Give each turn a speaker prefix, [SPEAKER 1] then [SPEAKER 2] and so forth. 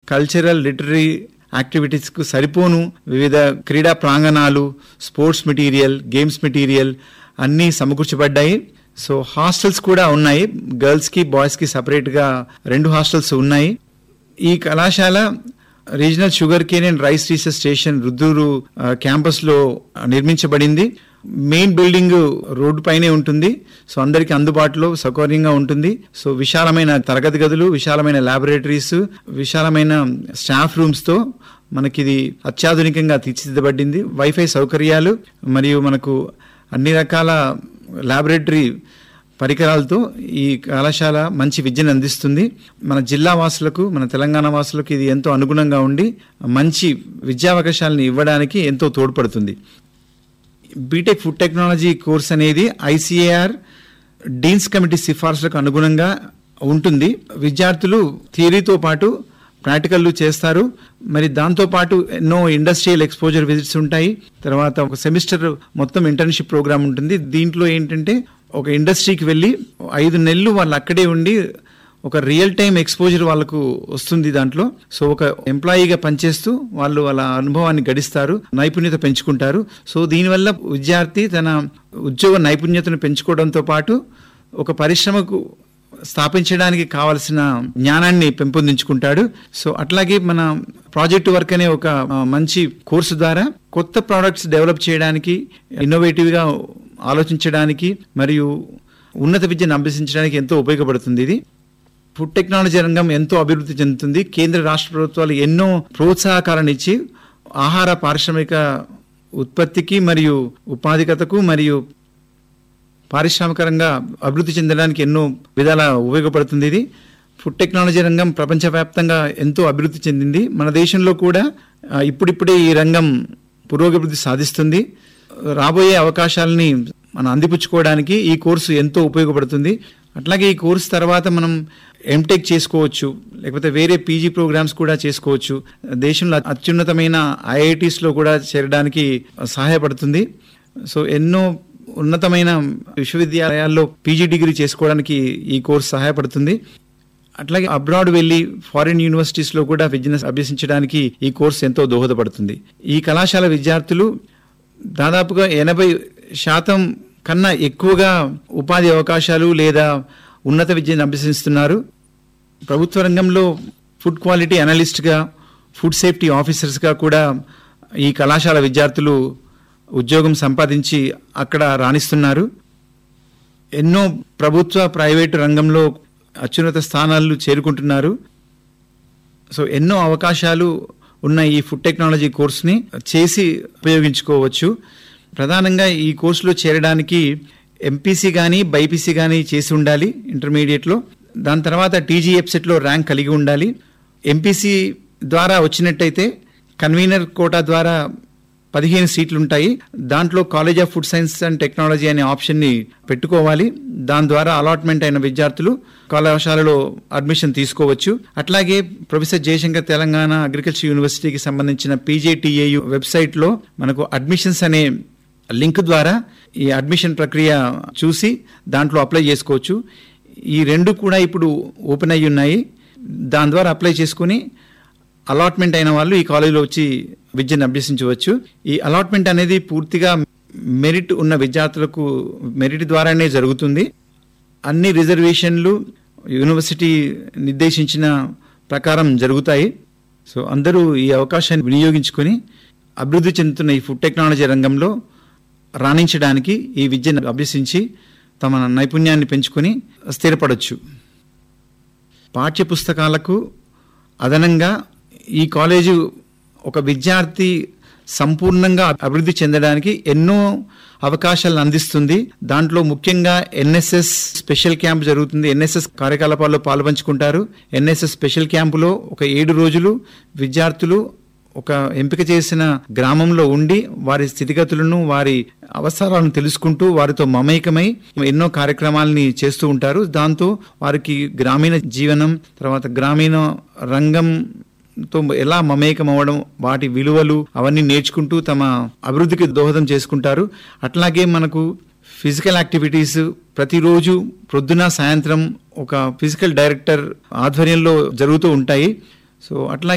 [SPEAKER 1] cultural literary యాక్టివిటీస్కు సరిపోను వివిధ క్రీడా ప్రాంగణాలు స్పోర్ట్స్ మెటీరియల్ గేమ్స్ మెటీరియల్ అన్నీ సమకూర్చబడ్డాయి సో హాస్టల్స్ కూడా ఉన్నాయి గర్ల్స్కి బాయ్స్కి సపరేట్గా రెండు హాస్టల్స్ ఉన్నాయి ఈ కళాశాల regional sugar cane and rice research station Rudrur ఆ, క్యాంపస్లో నిర్మించబడింది మెయిన్ బిల్డింగ్ రోడ్డు పైనే ఉంటుంది సో అందరికీ అందుబాటులో సౌకర్యంగా ఉంటుంది సో విశాలమైన తరగతి గదులు విశాలమైన ల్యాబొరేటరీస్ విశాలమైన స్టాఫ్ రూమ్స్తో మనకి ఇది అత్యాధునికంగా తీర్చిదిద్దబడింది వైఫై సౌకర్యాలు మరియు మనకు అన్ని రకాల ల్యాబొరేటరీ పరికరాలతో ఈ కళాశాల మంచి విద్యను అందిస్తుంది మన జిల్లా వాసులకు మన తెలంగాణ వాసులకు ఇది ఎంతో అనుగుణంగా ఉండి మంచి విద్యావకాశాలను ఇవ్వడానికి ఎంతో తోడ్పడుతుంది బీటెక్ ఫుడ్ టెక్నాలజీ కోర్స్ అనేది ఐసీఏఆర్ డీన్స్ కమిటీ సిఫార్సులకు అనుగుణంగా ఉంటుంది విద్యార్థులు థియరీతో పాటు ప్రాక్టికల్లు చేస్తారు మరి దాంతో పాటు ఎన్నో ఇండస్ట్రియల్ ఎక్స్పోజర్ విజిట్స్ ఉంటాయి తర్వాత ఒక సెమిస్టర్ మొత్తం ఇంటర్న్షిప్ ప్రోగ్రామ్ ఉంటుంది దీంట్లో ఏంటంటే ఒక ఇండస్ట్రీకి వెళ్ళి ఐదు నెలలు వాళ్ళు అక్కడే ఉండి ఒక రియల్ టైం ఎక్స్పోజర్ వాళ్ళకు వస్తుంది దాంట్లో సో ఒక ఎంప్లాయీగా పనిచేస్తూ వాళ్ళు వాళ్ళ అనుభవాన్ని గడిస్తారు నైపుణ్యత పెంచుకుంటారు సో దీనివల్ల విద్యార్థి తన ఉద్యోగ నైపుణ్యతను పెంచుకోవడంతో పాటు ఒక పరిశ్రమకు స్థాపించడానికి కావలసిన జ్ఞానాన్ని పెంపొందించుకుంటాడు సో అట్లాగే మన ప్రాజెక్ట్ వర్క్ అనే ఒక ఆ, మంచి కోర్సు ద్వారా కొత్త ప్రోడక్ట్స్ డెవలప్ చేయడానికి ఇన్నోవేటివ్గా ఆలోచించడానికి మరియు ఉన్నత విద్యను అభ్యసించడానికి ఎంతో ఉపయోగపడుతుంది ఇది ఫుడ్ టెక్నాలజీ రంగం ఎంతో అభివృద్ధి చెందుతుంది కేంద్ర రాష్ట్ర ప్రభుత్వాలు ఎన్నో ప్రోత్సాహకాలను ఇచ్చి ఆహార పారిశ్రామిక ఉత్పత్తికి మరియు ఉపాధికతకు మరియు పారిశ్రామికరంగా అభివృద్ధి చెందడానికి ఎన్నో విధాల ఉపయోగపడుతుంది ఇది ఫుడ్ టెక్నాలజీ రంగం ప్రపంచవ్యాప్తంగా ఎంతో అభివృద్ధి చెందింది మన దేశంలో కూడా ఆ, ఇప్పుడిప్పుడే ఈ రంగం పురోగభివృద్ధి సాధిస్తుంది రాబోయే అవకాశాలని మనం అందిపుచ్చుకోవడానికి ఈ కోర్సు ఎంతో ఉపయోగపడుతుంది అట్లాగే ఈ కోర్సు తర్వాత మనం ఎంటెక్ చేసుకోవచ్చు లేకపోతే వేరే పీజీ ప్రోగ్రామ్స్ కూడా చేసుకోవచ్చు దేశంలో అత్యున్నతమైన ఐఐటీస్లో కూడా చేరడానికి సహాయపడుతుంది సో ఎన్నో ఉన్నతమైన విశ్వవిద్యాలయాల్లో పీజీ డిగ్రీ చేసుకోవడానికి ఈ కోర్సు సహాయపడుతుంది అట్లాగే అబ్రాడ్ వెళ్ళి ఫారిన్ యూనివర్సిటీస్లో కూడా విద్యను అభ్యసించడానికి ఈ కోర్సు ఎంతో దోహదపడుతుంది ఈ కళాశాల విద్యార్థులు దాదాపుగా ఎనభై శాతం కన్నా ఎక్కువగా ఉపాధి అవకాశాలు లేదా ఉన్నత విద్యను అభ్యసిస్తున్నారు ప్రభుత్వ రంగంలో ఫుడ్ క్వాలిటీ అనలిస్ట్గా ఫుడ్ సేఫ్టీ ఆఫీసర్స్గా కూడా ఈ కళాశాల విద్యార్థులు ఉద్యోగం సంపాదించి అక్కడ రాణిస్తున్నారు ఎన్నో ప్రభుత్వ ప్రైవేటు రంగంలో అత్యున్నత స్థానాలు చేరుకుంటున్నారు సో ఎన్నో అవకాశాలు ఉన్న ఈ ఫుడ్ టెక్నాలజీ కోర్స్ని చేసి ఉపయోగించుకోవచ్చు ప్రధానంగా ఈ కోర్సులో చేరడానికి ఎంపీసీ కానీ బైపీసీ కానీ చేసి ఉండాలి ఇంటర్మీడియట్లో దాని తర్వాత టీజీ వెబ్సైట్లో ర్యాంక్ కలిగి ఉండాలి ఎంపీసీ ద్వారా వచ్చినట్టయితే కన్వీనర్ కోటా ద్వారా పదిహేను సీట్లు ఉంటాయి దాంట్లో college of food science and technology అనే ఆప్షన్ని పెట్టుకోవాలి దాని ద్వారా అలాట్మెంట్ అయిన విద్యార్థులు కళాశాలలో అడ్మిషన్ తీసుకోవచ్చు అట్లాగే ప్రొఫెసర్ జయశంకర్ తెలంగాణ అగ్రికల్చర్ యూనివర్సిటీకి సంబంధించిన పీజేటీఏయు వెబ్సైట్లో మనకు అడ్మిషన్స్ అనే లింక్ ద్వారా ఈ అడ్మిషన్ ప్రక్రియ చూసి దాంట్లో అప్లై చేసుకోవచ్చు ఈ రెండు కూడా ఇప్పుడు ఓపెన్ అయ్యి ఉన్నాయి దాని ద్వారా అప్లై చేసుకుని అలాట్మెంట్ అయిన వాళ్ళు ఈ కాలేజీలో వచ్చి విద్యను అభ్యసించవచ్చు ఈ అలాట్మెంట్ అనేది పూర్తిగా మెరిట్ ఉన్న విద్యార్థులకు మెరిట్ ద్వారానే జరుగుతుంది అన్ని రిజర్వేషన్లు యూనివర్సిటీ నిర్దేశించిన ప్రకారం జరుగుతాయి సో అందరూ ఈ అవకాశాన్ని వినియోగించుకొని అభివృద్ధి చెందుతున్న ఈ ఫుడ్ టెక్నాలజీ రంగంలో రాణించడానికి ఈ విద్యను అభ్యసించి తమ నైపుణ్యాన్ని పెంచుకొని స్థిరపడవచ్చు పాఠ్య పుస్తకాలకు అదనంగా ఈ కాలేజు ఒక విద్యార్థి సంపూర్ణంగా అభివృద్ధి చెందడానికి ఎన్నో అవకాశాలను అందిస్తుంది దాంట్లో ముఖ్యంగా ఎన్ఎస్ఎస్ స్పెషల్ క్యాంప్ జరుగుతుంది ఎన్ఎస్ఎస్ కార్యకలాపాల్లో పాల్పంచుకుంటారు ఎన్ఎస్ఎస్ స్పెషల్ క్యాంపులో ఒక ఏడు రోజులు విద్యార్థులు ఒక ఎంపిక చేసిన గ్రామంలో ఉండి వారి స్థితిగతులను వారి అవసరాలను తెలుసుకుంటూ వారితో మమేకమై ఎన్నో కార్యక్రమాలని చేస్తూ ఉంటారు దాంతో వారికి గ్రామీణ జీవనం తర్వాత గ్రామీణ రంగం తో ఎలా మమేకం అవ్వడం వాటి విలువలు అవన్నీ నేర్చుకుంటూ తమ అభివృద్ధికి దోహదం చేసుకుంటారు అట్లాగే మనకు ఫిజికల్ యాక్టివిటీస్ ప్రతిరోజు ప్రొద్దున సాయంత్రం ఒక ఫిజికల్ డైరెక్టర్ ఆధ్వర్యంలో జరుగుతూ ఉంటాయి సో అట్లాగే